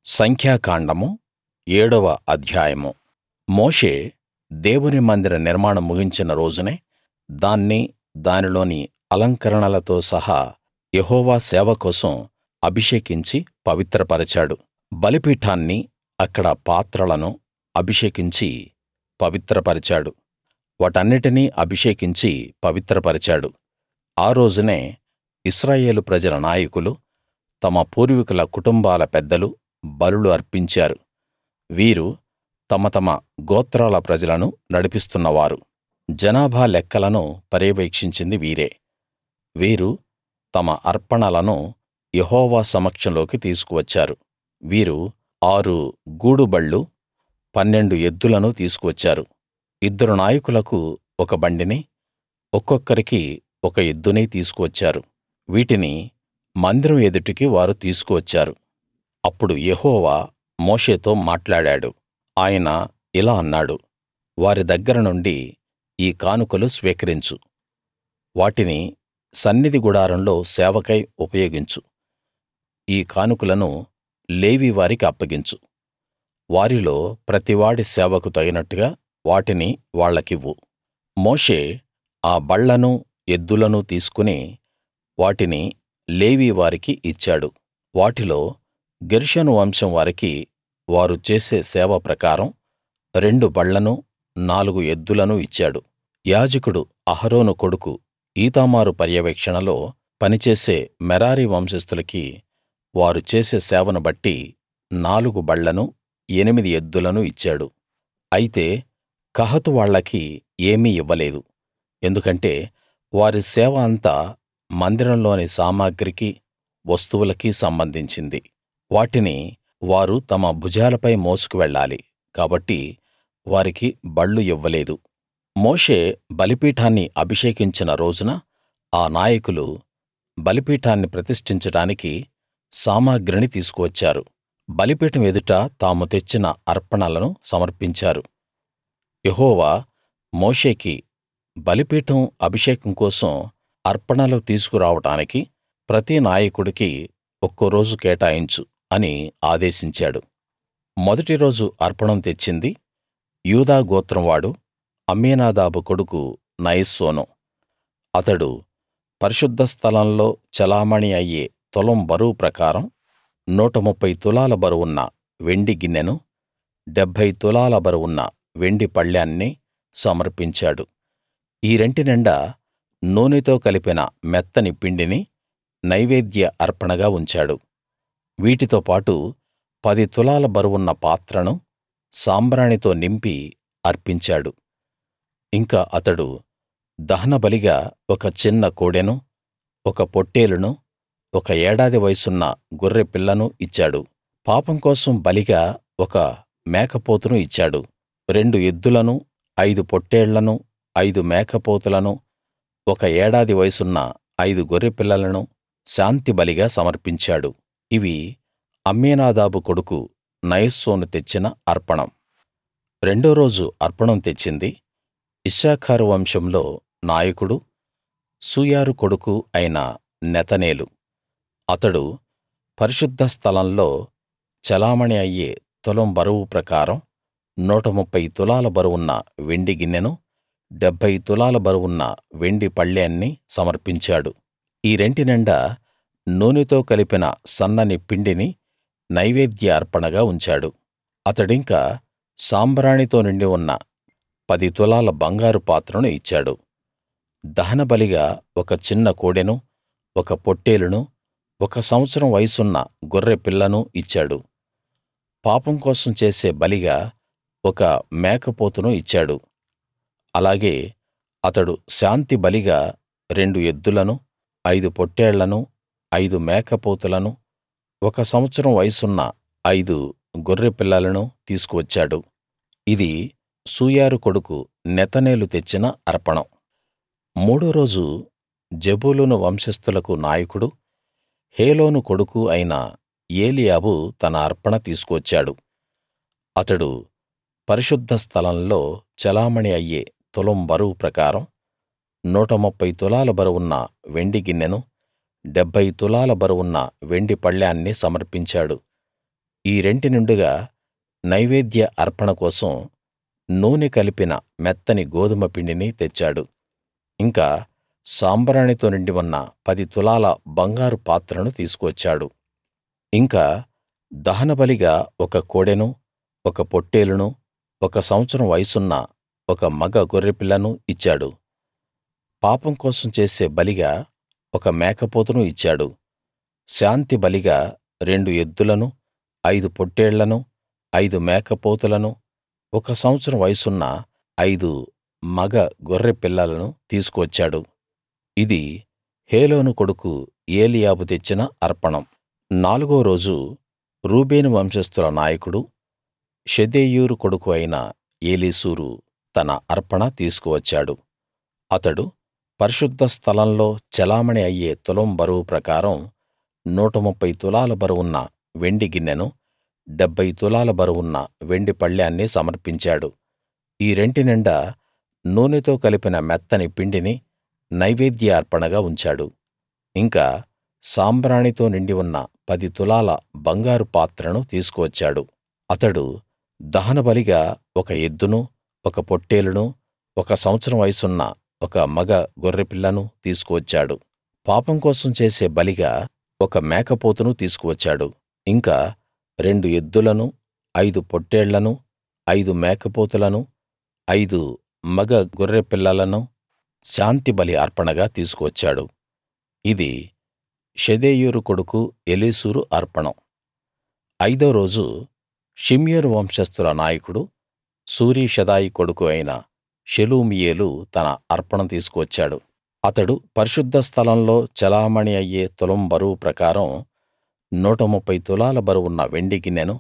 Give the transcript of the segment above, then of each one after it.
సంఖ్యాకాండము ఏడవ అధ్యాయము మోషే దేవుని మందిర నిర్మాణం ముగించిన రోజునే దాన్ని దానిలోని అలంకరణలతో సహా యెహోవా సేవ కోసం అభిషేకించి పవిత్రపరచాడు బలిపీఠాన్ని అక్కడ పాత్రలను అభిషేకించి పవిత్రపరిచాడు వాటన్నిటినీ అభిషేకించి పవిత్రపరిచాడు ఆ రోజునే ఇశ్రాయేలు ప్రజల నాయకులు తమ పూర్వీకుల కుటుంబాల పెద్దలు బలులు అర్పించారు వీరు తమ తమ గోత్రాల ప్రజలను నడిపిస్తున్నవారు జనాభా లెక్కలను పర్యవేక్షించింది వీరే వీరు తమ అర్పణలను యెహోవా సమక్షంలోకి తీసుకువచ్చారు వీరు ఆరు గూడుబళ్ళు పన్నెండు ఎద్దులను తీసుకువచ్చారు ఇద్దరు నాయకులకు ఒక బండిని ఒక్కొక్కరికి ఒక ఎద్దుని తీసుకువచ్చారు వీటిని మందిరం ఎదుటికి వారు తీసుకువచ్చారు అప్పుడు యెహోవా మోషేతో మాట్లాడాడు ఆయన ఇలా అన్నాడు వారి దగ్గర నుండి ఈ కానుకలు స్వీకరించు వాటిని సన్నిధి గుడారంలో సేవకై ఉపయోగించు ఈ కానుకలను లేవీ వారికి అప్పగించు వారిలో ప్రతివాడి సేవకు తగినట్టుగా వాటిని వాళ్ళకివ్వు మోషే ఆ బళ్లనూ ఎద్దులనూ తీసుకుని వాటిని లేవీ వారికి ఇచ్చాడు వాటిలో గెర్షోను వంశం వారికి వారు చేసే సేవ ప్రకారం రెండు బళ్లనూ నాలుగు ఎద్దులనూ ఇచ్చాడు యాజకుడు అహరోను కొడుకు ఈతామారు పర్యవేక్షణలో పనిచేసే మెరారి వంశస్తులకి వారు చేసే సేవను బట్టి నాలుగు బళ్లనూ ఎనిమిది ఎద్దులను ఇచ్చాడు అయితే కహాతు వాళ్ళకి ఏమీ ఇవ్వలేదు ఎందుకంటే వారి సేవ అంతా మందిరంలోని సామగ్రికి వస్తువులకి సంబంధించింది వాటిని వారు తమ భుజాలపై మోసుకు వెళ్ళాలి కాబట్టి వారికి బళ్ళు ఇవ్వలేదు మోషే బలిపీఠాన్ని అభిషేకించిన రోజున ఆ నాయకులు బలిపీఠాన్ని ప్రతిష్ఠించడానికి సామగ్రిని తీసుకువచ్చారు బలిపీఠం ఎదుట తాము తెచ్చిన అర్పణలను సమర్పించారు యెహోవా మోషేకి బలిపీఠం అభిషేకం కోసం అర్పణలు తీసుకురావడానికి ప్రతి నాయకుడికి ఒక్కో రోజు కేటాయించు అని ఆదేశించాడు మొదటి రోజు అర్పణం తెచ్చింది యూదా గోత్రం వాడు అమ్మీనాదాబు కొడుకు నయస్సోను అతడు పరిశుద్ధ స్థలంలో చెలామణీ అయ్యే తులం బరువు ప్రకారం 130 తులాల బరువున్న వెండి గిన్నెను 70 తులాల బరువున్న వెండి పళ్ళేన్ని సమర్పించాడు ఈ రెంటి నిండా నూనెతో కలిపిన మెత్తని పిండిని నైవేద్య అర్పణగా ఉంచాడు వీటితో పాటు పది తులాల బరువున్న పాత్రను సాంబ్రాణితో నింపి అర్పించాడు ఇంకా అతడు దహనబలిగా ఒక చిన్న కోడెను ఒక పొట్టేలును ఒక ఏడాది వయసున్న గొర్రె పిల్లను ఇచ్చాడు పాపం కోసం బలిగా ఒక మేకపోతును ఇచ్చాడు రెండు ఎద్దులను ఐదు పొట్టేళ్లను ఐదు మేకపోతులను ఒక ఏడాది వయసున్న ఐదు గొర్రెపిల్లలను శాంతిబలిగా సమర్పించాడు ఇవి అమ్మీనాదాబు కొడుకు నయస్సోను తెచ్చిన అర్పణం రెండో రోజు అర్పణం తెచ్చింది ఇశ్శాఖారు వంశంలో నాయకుడు సూయారు కొడుకు అయిన నెతనేలు అతడు పరిశుద్ధ స్థలంలో చెలామణీ అయ్యే తులం బరువు ప్రకారం 130 తులాల బరువున్న వెండి గిన్నెను 70 తులాల బరువున్న వెండి పళ్ళేన్ని సమర్పించాడు ఈ రెంటి నిండా నూనెతో కలిపిన సన్నని పిండిని నైవేద్య అర్పణగా ఉంచాడు అతడింకా సాంబ్రాణితో నిండి ఉన్న పది తులాల బంగారు పాత్రను ఇచ్చాడు దహనబలిగా ఒక చిన్న కోడెను ఒక పొట్టేలును ఒక సంవత్సరం వయసున్న గొర్రె పిల్లను ఇచ్చాడు పాపం కోసం చేసే బలిగా ఒక మేకపోతును ఇచ్చాడు అలాగే అతడు శాంతి బలిగా రెండు ఎద్దులను ఐదు పొట్టేళ్లను ఐదు మేకపోతులను ఒక సంవత్సరం వయసున్న ఐదు గొర్రె పిల్లలను తీసుకువచ్చాడు ఇది సూయారు కొడుకు నెతనేలు తెచ్చిన అర్పణం మూడో రోజు జెబూలూను వంశస్థులకు నాయకుడు హేలోను కొడుకు అయిన ఏలీయాబు తన అర్పణ తీసుకువచ్చాడు అతడు పరిశుద్ధ స్థలంలో చెలామణీ అయ్యే తులం బరువు ప్రకారం 130 తులాల బరువున్న వెండి గిన్నెను 70 తులాల బరువున్న వెండి పళ్ళేన్ని సమర్పించాడు ఈ రెంటి నిండుగా నైవేద్య అర్పణ కోసం నూనె కలిపిన మెత్తని గోదుమ పిండిని తెచ్చాడు ఇంకా సాంబ్రాణితో నిండి ఉన్న పది తులాల బంగారు పాత్రను తీసుకువచ్చాడు ఇంకా దహనబలిగా ఒక కోడెను ఒక పొట్టేలును ఒక సంవత్సరం వయసున్న ఒక మగ గొర్రెపిల్లను ఇచ్చాడు పాపం కోసం చేసే బలిగా ఒక మేకపోతును ఇచ్చాడు శాంతి బలిగా రెండు ఎద్దులను ఐదు పొట్టేళ్లను ఐదు మేకపోతులను ఒక సంవత్సరం వయసున్న ఐదు మగ గొర్రె పిల్లలను తీసుకువచ్చాడు ఇది హేలోను కొడుకు ఏలీయాబు తెచ్చిన అర్పణం నాలుగో రోజు రూబేను వంశస్థుల నాయకుడు షెదేయూరు కొడుకు అయిన ఏలీసూరు తన అర్పణ తీసుకువచ్చాడు అతడు పరిశుద్ధ స్థలంలో చెలామణీ అయ్యే తులం బరువు ప్రకారం 130 తులాల బరువున్న వెండి గిన్నెను 70 తులాల బరువున్న వెండి పళ్ళేన్ని సమర్పించాడు ఈ రెంటి నిండా నూనెతో కలిపిన మెత్తని పిండిని నైవేద్య అర్పణగా ఉంచాడు ఇంకా సాంబ్రాణితో నిండి ఉన్న పది తులాల బంగారు పాత్రను తీసుకువచ్చాడు అతడు దహనబలిగా ఒక ఎద్దును ఒక పొట్టేలును ఒక సంవత్సరం వయసున్న ఒక మగ గొర్రెపిల్లను తీసుకువచ్చాడు పాపం కోసం చేసే బలిగా ఒక మేకపోతును తీసుకువచ్చాడు ఇంకా రెండు ఎద్దులను ఐదు పొట్టేళ్లను ఐదు మేకపోతులను ఐదు మగ గొర్రెపిల్లలను శాంతిబలి అర్పణగా తీసుకువచ్చాడు ఇది షెదేయూరు కొడుకు ఎలీసూరు అర్పణం ఐదో రోజు షిమ్యోను వంశస్థుల నాయకుడు సూరీషదాయి కొడుకు అయిన షెలూమీయేలు తన అర్పణం తీసుకువచ్చాడు అతడు పరిశుద్ధ స్థలంలో చెలామణీ అయ్యే తులం బరువు ప్రకారం 130 తులాల బరువున్న వెండి గిన్నెను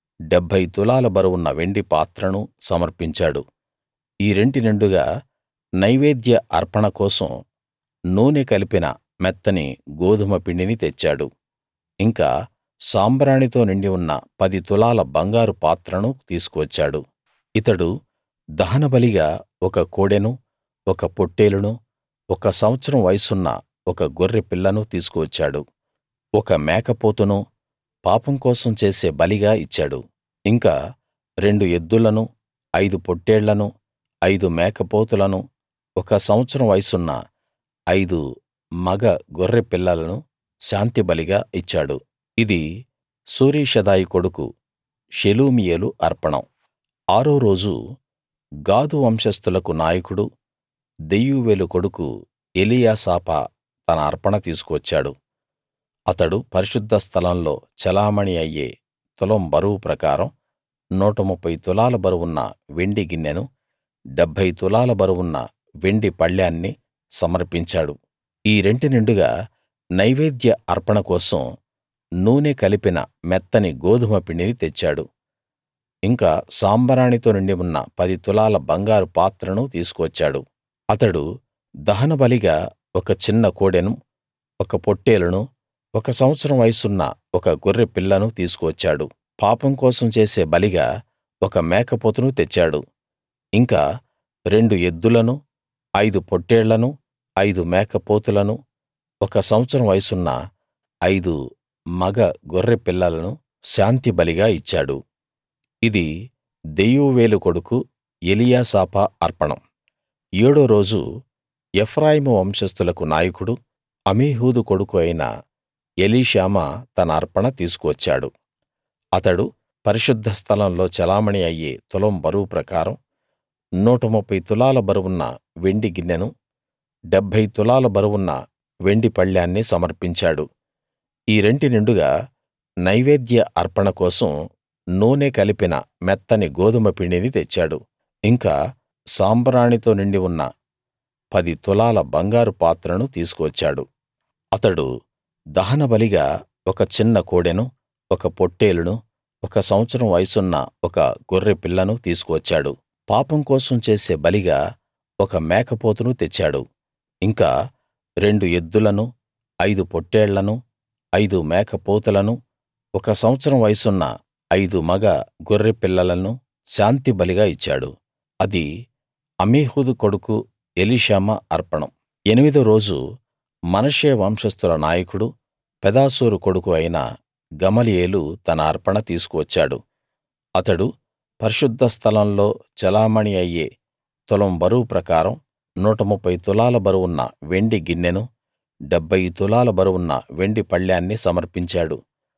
70 తులాల బరువున్న వెండి పాత్రను సమర్పించాడు ఈ రెంటి నిండుగా నైవేద్య అర్పణ కోసం నూనె కలిపిన మెత్తని గోదుమ పిండిని తెచ్చాడు ఇంకా సాంబ్రాణితో నిండి ఉన్న పది తులాల బంగారు పాత్రను తీసుకువచ్చాడు ఇతడు దహనబలిగా ఒక కోడెను ఒక పొట్టేలును ఒక సంవత్సరం వయసున్న ఒక గొర్రె పిల్లను తీసుకువచ్చాడు ఒక మేకపోతును పాపం కోసం చేసే బలిగా ఇచ్చాడు ఇంకా రెండు ఎద్దులను ఐదు పొట్టేళ్లను ఐదు మేకపోతులను ఒక సంవత్సరం వయసున్న ఐదు మగ గొర్రె పిల్లలను శాంతిబలిగా ఇచ్చాడు ఇది సూరీషదాయి కొడుకు షెలూమీయేలు అర్పణం ఆరో రోజు గాదు వంశస్థులకు నాయకుడు దెయూవేలు కొడుకు ఎలీయాసాపా తన అర్పణ తీసుకువచ్చాడు అతడు పరిశుద్ధ స్థలంలో చెలామణీ అయ్యే తులం బరువు ప్రకారం 130 తులాల బరువున్న వెండి గిన్నెను 70 తులాల బరువున్న వెండి పళ్ళేన్ని సమర్పించాడు ఈ రెంటి నిండుగా నైవేద్య అర్పణ కోసం నూనె కలిపిన మెత్తని గోదుమ పిండిని తెచ్చాడు ఇంకా సాంబ్రాణితో నిండి ఉన్న పది తులాల బంగారు పాత్రను తీసుకువచ్చాడు అతడు దహనబలిగా ఒక చిన్న కోడెను ఒక పొట్టేలును ఒక సంవత్సరం వయసున్న ఒక గొర్రె పిల్లను తీసుకువచ్చాడు పాపం కోసం చేసే బలిగా ఒక మేకపోతును తెచ్చాడు ఇంకా రెండు ఎద్దులను ఐదు పొట్టేళ్లను ఐదు మేకపోతులను ఒక సంవత్సరం వయసున్న ఐదు మగ గొర్రె పిల్లలను శాంతి బలిగా ఇచ్చాడు ఇది దెయూవేలు కొడుకు ఎలీయాసాపా అర్పణం ఏడో రోజు ఎఫ్రాయిము వంశస్థులకు నాయకుడు అమీహూదు కొడుకు అయిన ఎలీషామా తన అర్పణ తీసుకువచ్చాడు అతడు పరిశుద్ధ స్థలంలో చెలామణీ అయ్యే తులం బరువు ప్రకారం 130 తులాల బరువున్న వెండి గిన్నెను 70 తులాల బరువున్న వెండి పళ్ళేన్ని సమర్పించాడు ఈ రెంటి నిండుగా నైవేద్య అర్పణ కోసం నూనె కలిపిన మెత్తని గోదుమ పిండిని తెచ్చాడు ఇంకా సాంబ్రాణితో నిండి ఉన్న పది తులాల బంగారు పాత్రను తీసుకువచ్చాడు అతడు దహనబలిగా ఒక చిన్న కోడెను ఒక పొట్టేలును ఒక సంవత్సరం వయసున్న ఒక గొర్రె పిల్లను తీసుకువచ్చాడు పాపం కోసం చేసే బలిగా ఒక మేకపోతును తెచ్చాడు ఇంకా రెండు ఎద్దులను ఐదు పొట్టేళ్లను ఐదు మేకపోతులను ఒక సంవత్సరం వయసున్న ఐదు మగ గొర్రె పిల్లలను శాంతి బలిగా ఇచ్చాడు అది అమీహూదు కొడుకు ఎలీషామా అర్పణం ఎనిమిదో రోజు మనష్షే వంశస్థుల నాయకుడు పెదాసూరు కొడుకు అయిన గమలీయేలు తన అర్పణ తీసుకువచ్చాడు అతడు పరిశుద్ధ స్థలంలో చెలామణీ అయ్యే తులం బరువు ప్రకారం 130 తులాల బరువున్న వెండి గిన్నెను 70 తులాల బరువున్న వెండి పళ్ళేన్ని సమర్పించాడు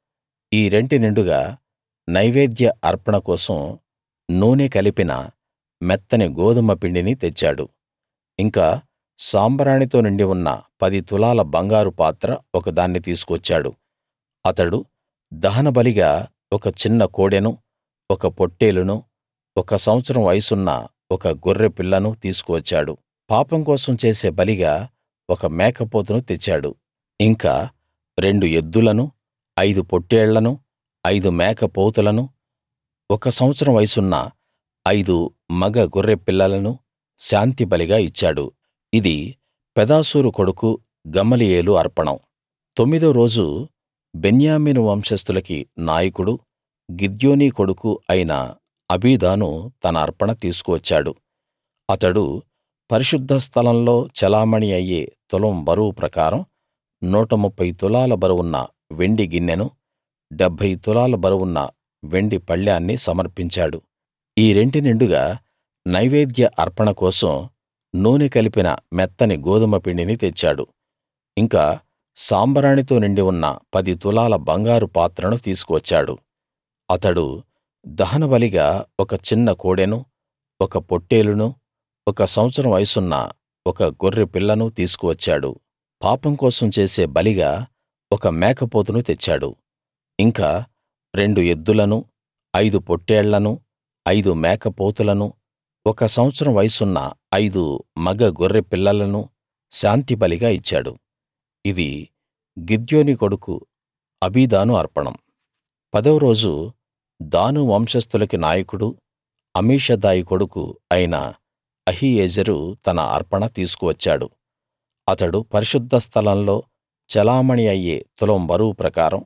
ఈ రెంటి నిండుగా నైవేద్య అర్పణ కోసం నూనె కలిపిన మెత్తని గోదుమ పిండిని తెచ్చాడు ఇంకా సాంబ్రాణితో నిండి ఉన్న పది తులాల బంగారు పాత్ర ఒకదాన్ని తీసుకువచ్చాడు అతడు దహనబలిగా ఒక చిన్న కోడెను ఒక పొట్టేలును ఒక సంవత్సరం వయసున్న ఒక గొర్రె పిల్లను తీసుకువచ్చాడు పాపం కోసం చేసే బలిగా ఒక మేకపోతును తెచ్చాడు ఇంకా రెండు ఎద్దులను ఐదు పొట్టేళ్లను ఐదు మేకపోతులను ఒక సంవత్సరం వయసున్న ఐదు మగ గొర్రె పిల్లలను శాంతిబలిగా ఇచ్చాడు ఇది పెదాసూరు కొడుకు గమలీయేలు అర్పణం తొమ్మిదో రోజు బెన్యామీను వంశస్థులకి నాయకుడు గిద్యోనీ కొడుకు అయిన అబీదాను తన అర్పణ తీసుకువచ్చాడు అతడు పరిశుద్ధ స్థలంలో చెలామణీ అయ్యే తులం బరువు ప్రకారం 130 తులాల బరువున్న వెండి గిన్నెను 70 తులాల బరువున్న వెండి పళ్ళేన్ని సమర్పించాడు ఈ రెంటి నిండుగా నైవేద్య అర్పణ కోసం నూనె కలిపిన మెత్తని గోదుమ పిండిని తెచ్చాడు ఇంకా సాంబ్రాణితో నిండి ఉన్న పది తులాల బంగారు పాత్రను తీసుకువచ్చాడు అతడు దహనబలిగా ఒక చిన్న కోడెను ఒక పొట్టేలును ఒక సంవత్సరం వయసున్న ఒక గొర్రె పిల్లను తీసుకువచ్చాడు పాపం కోసం చేసే బలిగా ఒక మేకపోతును తెచ్చాడు ఇంకా రెండు ఎద్దులను ఐదు పొట్టేళ్లను ఐదు మేకపోతులను ఒక సంవత్సరం వయసున్న ఐదు మగ గొర్రె పిల్లలను శాంతిబలిగా ఇచ్చాడు ఇది గిద్యోని కొడుకు అబీదాను అర్పణం పదవ రోజు దాను వంశస్థులకి నాయకుడు అమీషదాయి కొడుకు అయిన అహీయెజెరు తన అర్పణ తీసుకువచ్చాడు అతడు పరిశుద్ధ స్థలంలో చెలామణీ అయ్యే తులం బరువు ప్రకారం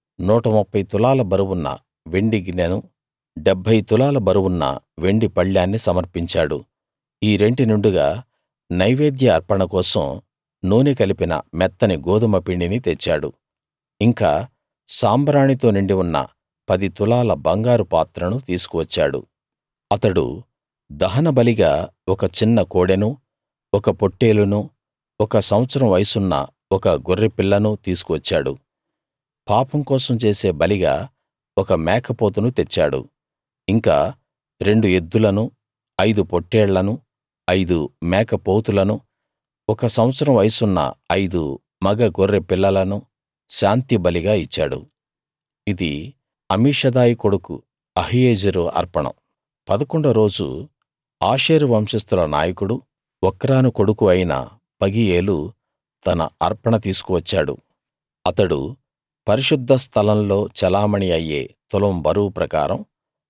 130 తులాల బరువున్న వెండి గిన్నెను 70 తులాల బరువున్న వెండి పళ్ళేన్ని సమర్పించాడు ఈ రెంటి నిండుగా నైవేద్య అర్పణ కోసం నూనె కలిపిన మెత్తని గోదుమ పిండిని తెచ్చాడు ఇంకా సాంబ్రాణితో నిండి ఉన్న పది తులాల బంగారు పాత్రను తీసుకువచ్చాడు అతడు దహనబలిగా ఒక చిన్న కోడెను ఒక పొట్టేలును ఒక సంవత్సరం వయసున్న ఒక గొర్రె పిల్లను తీసుకువచ్చాడు పాపం కోసం చేసే బలిగా ఒక మేకపోతును తెచ్చాడు ఇంకా రెండు ఎద్దులను ఐదు పొట్టేళ్లను ఐదు మేకపోతులను ఒక సంవత్సరం వయసున్న ఐదు మగ గొర్రె పిల్లలను శాంతిబలిగా ఇచ్చాడు ఇది అమీషదాయి కొడుకు అహీయెజెరు అర్పణం పదకొండో రోజు ఆషేరు వంశస్థుల నాయకుడు ఒక్రాను కొడుకు అయిన పగీయేలు తన అర్పణ తీసుకువచ్చాడు అతడు పరిశుద్ధ స్థలంలో చెలామణీ అయ్యే తులం బరువు ప్రకారం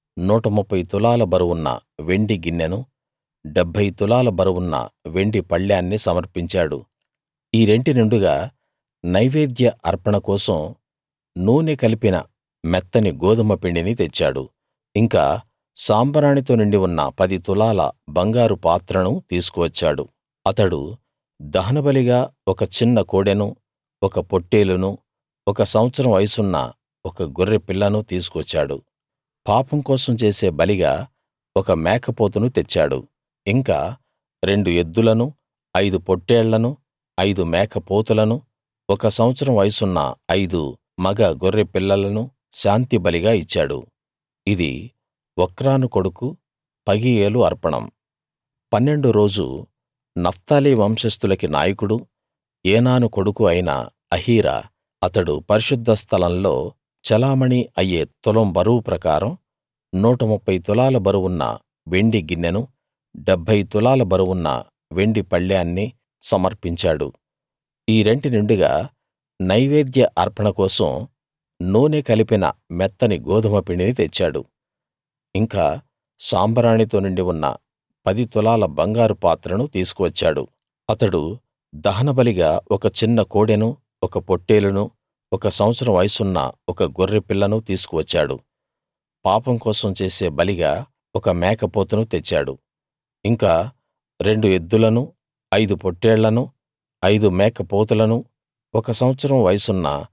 130 తులాల బరువున్న వెండి గిన్నెను 70 తులాల బరువున్న వెండి పళ్ళేన్ని సమర్పించాడు ఈ రెంటి నిండుగా నైవేద్య అర్పణ కోసం నూనె కలిపిన మెత్తని గోదుమ పిండిని తెచ్చాడు ఇంకా సాంబ్రాణితో నిండి ఉన్న పది తులాల బంగారు పాత్రను తీసుకువచ్చాడు అతడు దహనబలిగా ఒక చిన్న కోడెను ఒక పొట్టేలును ఒక సంవత్సరం వయసున్న ఒక గొర్రె పిల్లను తీసుకువచ్చాడు పాపం కోసం చేసే బలిగా ఒక మేకపోతును తెచ్చాడు ఇంకా రెండు ఎద్దులను ఐదు పొట్టేళ్లను ఐదు మేకపోతులను ఒక సంవత్సరం వయసున్న ఐదు మగ గొర్రె పిల్లలను శాంతిబలిగా ఇచ్చాడు ఇది ఒక్రాను కొడుకు పగీయేలు అర్పణం పన్నెండో రోజు నఫ్తాలి వంశస్థులకి నాయకుడు ఏనాను కొడుకు అయిన అహీరా అతడు పరిశుద్ధ స్థలంలో చెలామణీ అయ్యే తులం బరువు ప్రకారం 130 తులాల బరువున్న వెండి గిన్నెను 70 తులాల బరువున్న వెండి పళ్ళేన్ని సమర్పించాడు ఈ రెంటి నిండుగా నైవేద్య అర్పణ కోసం నూనె కలిపిన మెత్తని గోదుమ పిండిని తెచ్చాడు ఇంకా సాంబ్రాణితో నిండి ఉన్న పది తులాల బంగారు పాత్రను తీసుకువచ్చాడు అతడు దహనబలిగా ఒక చిన్న కోడెను ఒక పొట్టేలును ఒక సంవత్సరం వయసున్న ఒక గొర్రె పిల్లను తీసుకువచ్చాడు పాపం కోసం చేసే బలిగా ఒక మేకపోతును తెచ్చాడు ఇంకా రెండు ఎద్దులను ఐదు పొట్టేళ్లను ఐదు మేకపోతులను ఒక సంవత్సరం వయసున్న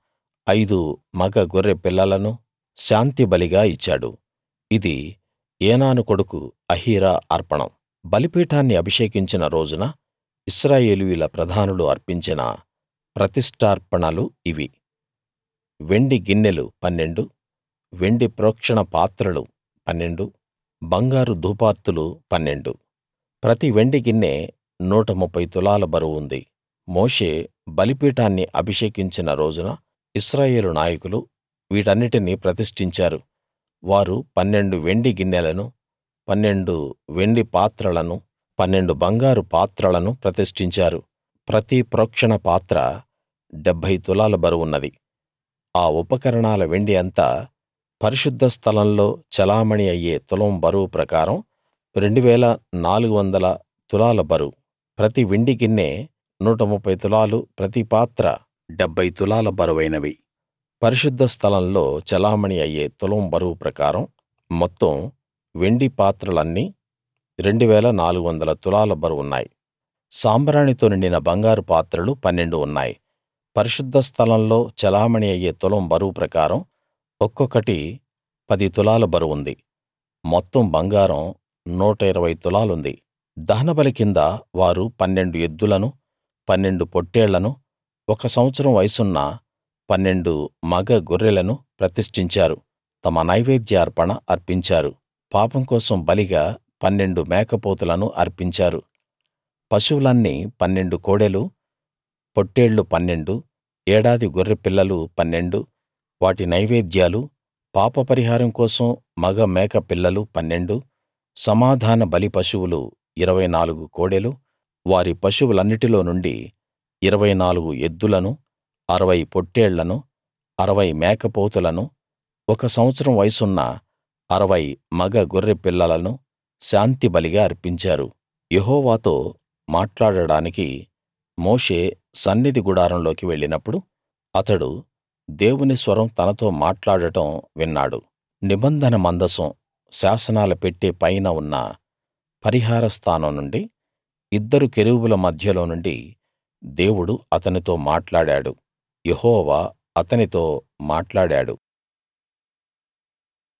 ఐదు మగ గొర్రె పిల్లలను శాంతిబలిగా ఇచ్చాడు ఇది ఏనాను కొడుకు అహీరా అర్పణం బలిపీఠాన్ని అభిషేకించిన రోజున ఇశ్రాయేలీయుల ప్రధానులు అర్పించిన ప్రతిష్ఠార్పణలు ఇవి వెండి గిన్నెలు పన్నెండు వెండి ప్రోక్షణ పాత్రలు పన్నెండు బంగారు ధూపార్తులు పన్నెండు ప్రతి వెండి గిన్నె 130 తులాల బరువు మోషే బలిపీఠాన్ని అభిషేకించిన రోజున ఇశ్రాయేలు నాయకులు వీటన్నిటిని ప్రతిష్ఠించారు వారు పన్నెండు వెండి గిన్నెలను పన్నెండు వెండి పాత్రలను పన్నెండు బంగారు పాత్రలను ప్రతిష్ఠించారు ప్రతి ప్రోక్షణ పాత్ర 70 తులాల బరువున్నది ఆ ఉపకరణాల వెండి అంతా పరిశుద్ధ స్థలంలో చెలామణీ అయ్యే తులం బరువు ప్రకారం 2400 తులాల బరువు ప్రతి వెండి గిన్నె 130 తులాలు ప్రతి పాత్ర 70 తులాల బరువైనవి పరిశుద్ధ స్థలంలో చెలామణీ అయ్యే తులం బరువు ప్రకారం మొత్తం వెండి పాత్రలన్నీ 2400 తులాల బరువున్నాయి సాంబ్రాణితో నిండిన బంగారు పాత్రలు పన్నెండు ఉన్నాయి పరిశుద్ధ స్థలంలో చెలామణీ అయ్యే తులం బరువు ప్రకారం ఒక్కొక్కటి పది తులాల బరువుంది మొత్తం బంగారం 120 తులాలుంది దహనబలి కింద వారు పన్నెండు ఎద్దులను పన్నెండు పొట్టేళ్లను ఒక సంవత్సరం వయసున్న పన్నెండు మగ గొర్రెలను ప్రతిష్ఠించారు తమ నైవేద్య అర్పణ అర్పించారు పాపం కోసం బలిగా పన్నెండు మేకపోతులను అర్పించారు పశువులన్నీ పన్నెండు కోడెలు పొట్టేళ్లు పన్నెండు ఏడాది గొర్రెపిల్లలు పన్నెండు వాటి నైవేద్యాలు పాపపరిహారం కోసం మగ మేక పిల్లలు పన్నెండు సమాధాన బలి పశువులు 24 కోడెలు వారి పశువులన్నిటిలో నుండి 24 ఎద్దులను 60 పొట్టేళ్లను 60 మేకపోతులను ఒక సంవత్సరం వయసున్న 60 మగ గొర్రె పిల్లలను శాంతిబలిగా అర్పించారు యెహోవాతో మాట్లాడడానికి మోషే సన్నిధి గుడారంలోకి వెళ్ళినప్పుడు అతడు దేవుని స్వరం తనతో మాట్లాడటం విన్నాడు నిబంధన మందసం శాసనాల పెట్టె పైన ఉన్న పరిహార స్థానం నుండి ఇద్దరు కెరూబుల మధ్యలో నుండి దేవుడు అతనితో మాట్లాడాడు యెహోవా అతనితో మాట్లాడాడు